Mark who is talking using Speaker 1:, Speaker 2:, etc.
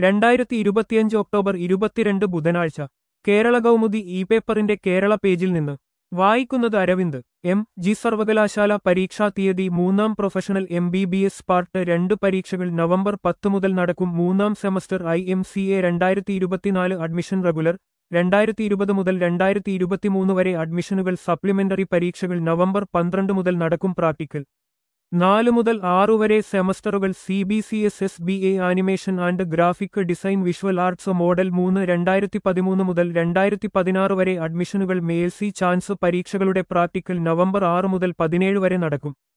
Speaker 1: രണ്ടായിരത്തി ഇരുപത്തിയഞ്ച് ഒക്ടോബർ ഇരുപത്തിരണ്ട് ബുധനാഴ്ച കേരള കൗമുദി ഇ പേപ്പറിന്റെ കേരള പേജിൽ നിന്ന് വായിക്കുന്നത് അരവിന്ദ് എം ജി സർവകലാശാല പരീക്ഷാ തീയതി മൂന്നാം professional M B B S part രണ്ട് പരീക്ഷകൾ നവംബർ പത്ത് മുതൽ നടക്കും മൂന്നാം semester I M C A രണ്ടായിരത്തി ഇരുപത്തിനാല് അഡ്മിഷൻ റെഗുലർ രണ്ടായിരത്തി ഇരുപത് മുതൽ രണ്ടായിരത്തി ഇരുപത്തിമൂന്ന് വരെ അഡ്മിഷനുകൾ സപ്ലിമെന്ററി പരീക്ഷകൾ നവംബർ പന്ത്രണ്ട് മുതൽ നടക്കും പ്രാക്ടിക്കൽ നാല് മുതൽ ആറു വരെ സെമസ്റ്ററുകൾ C B C S S B A animation and graphic design visual arts model മൂന്ന് രണ്ടായിരത്തി പതിമൂന്ന് മുതൽ രണ്ടായിരത്തി പതിനാറ് വരെ അഡ്മിഷനുകൾ മേൽസി ചാൻസ് പരീക്ഷകളുടെ പ്രാക്ടിക്കൽ നവംബർ ആറ് മുതൽ പതിനേഴ് വരെ നടക്കും